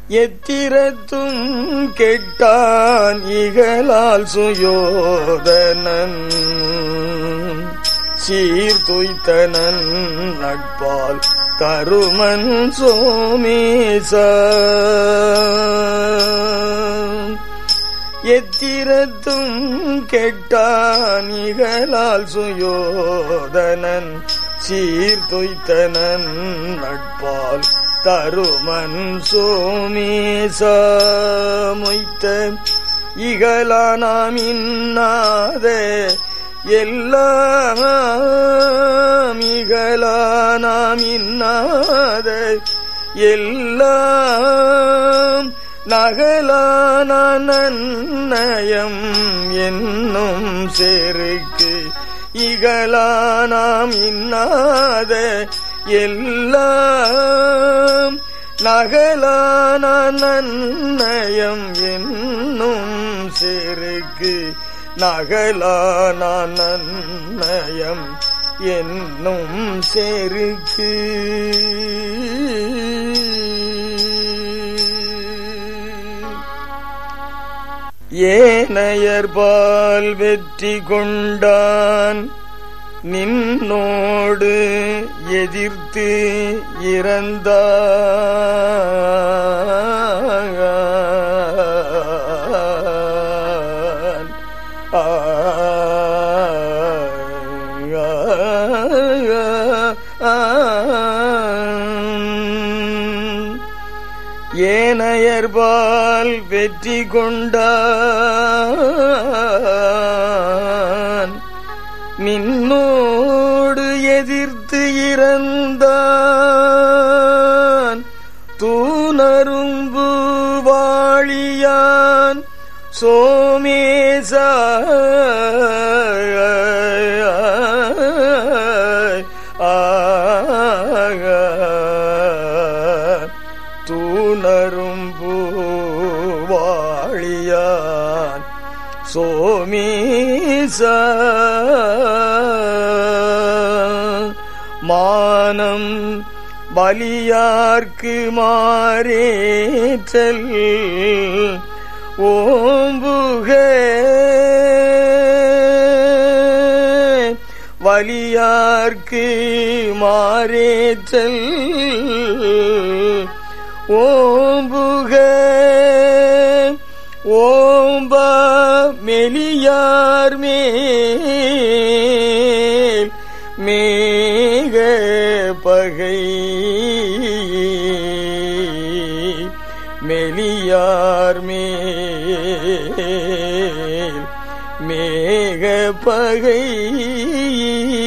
எத்திரத்தும் கெட்டான் இகலால் சுயோதனன் சீர்துய்த்தனன் நட்பால் கருமன் சோமேச எத்திரத்தும் கெட்டான் இகலால் சுயோதனன் சீர்துய்த்தனன் நட்பால் தருமன் சோமேச மொய்த்த இகலானாம் இன்னாத எல்லாம் இகலானாம் இன்னாத எல்லாம் நகலான நன்னயம் என்னும் செருக்கு இகலானாம் இன்னாத எல்லாம் நகலான நன்னயம் என்னும் செருக்கு நகலான நன்னயம் என்னும் செருக்கு ஏனையர்பால் வெற்றி கொண்டான் நின்னோடு எதிர்த்து இறந்தான் ஏனையர்பால் வெற்றி கொண்டான் நின்னோடு எதிர்த்து இறந்தான் தூணரும்பு வாழியான் சோமேசா தூணரும்பு வாழியான் சோமேச மானம் பலியார்க்கு மாறேற்றல் ஓம்புக வலியார்க்கு மாறேற்றல் ஓம்புக ஓம்ப மெலியார் மேல் மேக பகை மெலியார் மேல் மேக பகை